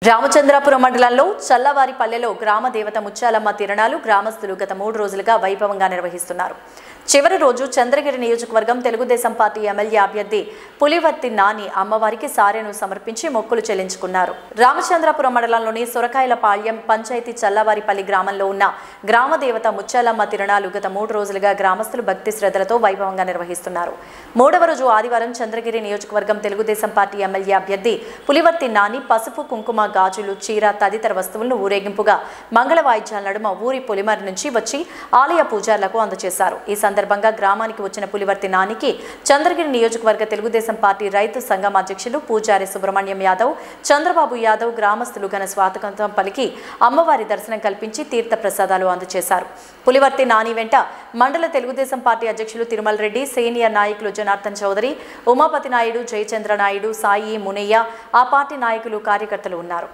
రామచంద్రాపురం మండలంలో చల్లవారిపల్లెలో గ్రామ దేవత ముత్యాలమ్మ తిరణాలు గ్రామస్తులు గత మూడు రోజులుగా వైభవంగా నిర్వహిస్తున్నారు చివరి రోజు చంద్రగిరి నియోజకవర్గం తెలుగుదేశం పార్టీ ఎమ్మెల్యే అభ్యర్థి పులివర్తి నాని అమ్మవారికి సారెను సమర్పించి మొక్కులు చెల్లించుకున్నారు రామచంద్రాపురం మండలంలోని సొరకాయల పాళ్యం పంచాయతీ చల్లవారిపల్లి గ్రామంలో ఉన్న గ్రామ దేవత ముత్యాలమ్మ తిరణాలు గత మూడు రోజులుగా గ్రామస్తులు భక్తి శ్రద్ధలతో వైభవంగా నిర్వహిస్తున్నారు మూడవ రోజు ఆదివారం చంద్రగిరి నియోజకవర్గం తెలుగుదేశం పార్టీ ఎమ్మెల్యే అభ్యర్థి పులివర్తి నాని పసుపు కుంకుమ గాజులు చీర తదితర వస్తువులను ఊరేగింపుగా మంగళ వాయిద్యాల నడుమ ఊరి పొలిమరి నుంచి వచ్చి ఆలయ పూజారులకు అందజేశారు ఈ సందర్భంగా గ్రామానికి వచ్చిన పులివర్తి నానికి చంద్రగిరి నియోజకవర్గ తెలుగుదేశం పార్టీ రైతు సంఘం అధ్యక్షులు పూజారి సుబ్రహ్మణ్యం యాదవ్ చంద్రబాబు యాదవ్ గ్రామస్తులు ఘన స్వాగతం పలికి అమ్మవారి దర్శనం కల్పించి తీర్థ ప్రసాదాలు అందజేశారు పులివర్తి నాని వెంట మండల తెలుగుదేశం పార్టీ అధ్యక్షులు తిరుమల రెడ్డి సీనియర్ నాయకులు జనార్దన్ చౌదరి ఉమాపతి నాయుడు జయచంద్ర నాయుడు సాయి మునయ్య ఆ పార్టీ నాయకులు కార్యకర్తలు ఉన్నారు